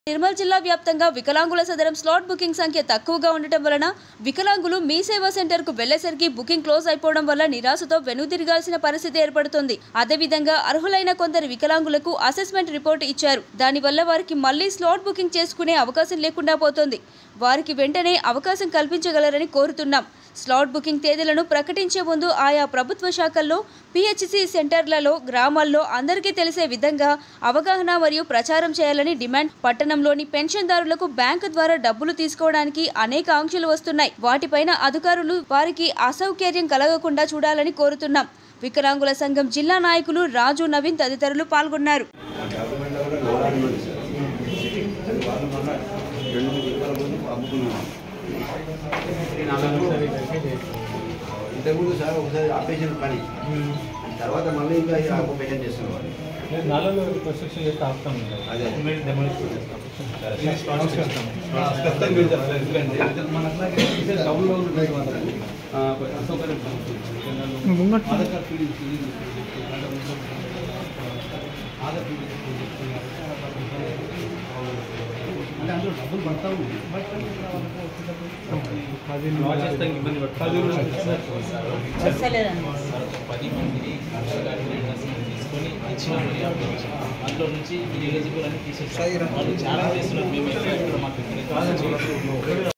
నిర్మల్ జిల్లా వ్యాప్తంగా వికలాంగుల సదరం స్లాట్ బుకింగ్ సంఖ్య తక్కువగా ఉండటం వలన వికలాంగులు మీ సేవా సెంటర్ కు వెళ్లేసరికి బుకింగ్ క్లోజ్ అయిపోవడం వల్ల నిరాశతో వెనుదిరగాల్సిన పరిస్థితి ఏర్పడుతుంది అదేవిధంగా అర్హులైన కొందరు వికలాంగులకు అసెస్మెంట్ రిపోర్ట్ ఇచ్చారు దానివల్ల వారికి మళ్లీ స్లాట్ బుకింగ్ చేసుకునే అవకాశం లేకుండా పోతోంది వారికి వెంటనే అవకాశం కల్పించగలరని కోరుతున్నాం స్లాట్ బుకింగ్ తేదీలను ప్రకటించే ముందు ఆయా ప్రభుత్వ శాఖల్లో పిహెచ్సి సెంటర్లలో గ్రామాల్లో అందరికీ తెలిసే విధంగా అవగాహన మరియు ప్రచారం చేయాలని డిమాండ్ పట్టణంలోని పెన్షన్దారులకు బ్యాంకు ద్వారా డబ్బులు తీసుకోవడానికి అనేక ఆంక్షలు వస్తున్నాయి వాటిపైన అధికారులు వారికి అసౌకర్యం కలగకుండా చూడాలని కోరుతున్నాం వికలాంగుల సంఘం జిల్లా నాయకులు రాజు నవీన్ తదితరులు పాల్గొన్నారు డాక్యుమెంట్లో కూడా లోడాలు ఉంది సార్ అది వాళ్ళు మళ్ళా రెండు మూడు రూపాయల ముందు అమ్ముకున్నాను ఇంతకుముందు సార్ ఒకసారి ఆపేషన్ పని తర్వాత మళ్ళీ ఇంకా ఆక్యుపేషన్ చేస్తున్నారు నాలుగు కన్స్ట్రక్షన్ చేస్తే ఆపుతాం అదే. డెమోలిషన్ చేస్తాం స్టార్ట్ చేస్తాం ఖచ్చితంగా మీరు చెప్పాలి. ఎందుకంటే మన అట్లాగే ఇదే టౌన్లో ఉంటుంది మాత్రం ఆ, కొంచెం అసౌకర్యం కలుగుతుంది. Aadhaar card feel feel Aadhaar feel అంటే అందులో డబ్బులు పడతా ఉంది బట్ చేస్తాం ఇబ్బంది పడుతుంది పది మందిని ఆధార్ కార్డు తీసుకొని ఇచ్చినాము ఈ అప్లికేషన్ అందులో నుంచి మీరు ఎలిజిబుల్ అని తీసేసారు వాళ్ళు ఛాలెంజ్ చేస్తున్నారు మేము ఎక్కడ మాకు ఇక్కడ